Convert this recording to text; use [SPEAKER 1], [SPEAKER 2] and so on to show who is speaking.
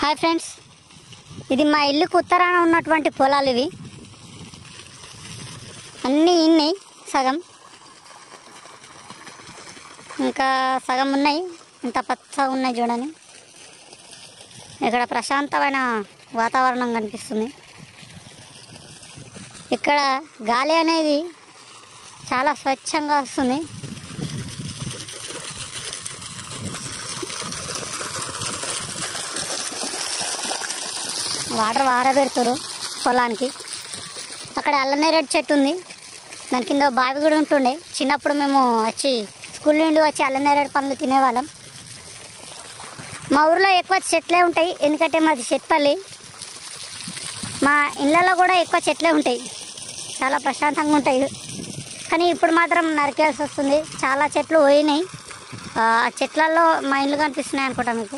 [SPEAKER 1] hi friends ఇది మా ఇల్లుకు ఉత్తరాన ఉన్నటువంటి పొలాలు ఇవి అన్నీ ఇన్నాయి సగం ఇంకా సగం ఉన్నాయి ఇంత పచ్చగా ఉన్నాయి చూడండి ఇక్కడ ప్రశాంతమైన వాతావరణం కనిపిస్తుంది ఇక్కడ గాలి అనేది చాలా స్వచ్ఛంగా వస్తుంది వాటర్ వారబెడతారు పొలానికి అక్కడ అల్లనేరేడు చెట్టు ఉంది దాని కింద బావి కూడా ఉంటుండే చిన్నప్పుడు మేము వచ్చి స్కూల్ నుండి వచ్చి అల్లనేరేడు పండ్లు తినేవాళ్ళం మా ఊర్లో ఎక్కువ చెట్లే ఉంటాయి ఎందుకంటే మాది చెట్పల్లి మా ఇళ్ళల్లో కూడా ఎక్కువ చెట్లే ఉంటాయి చాలా ప్రశాంతంగా ఉంటాయి కానీ ఇప్పుడు మాత్రం నరికేయాల్సి వస్తుంది చాలా చెట్లు పోయినాయి ఆ చెట్లలో మా ఇల్లు కనిపిస్తున్నాయి అనుకుంటా మీకు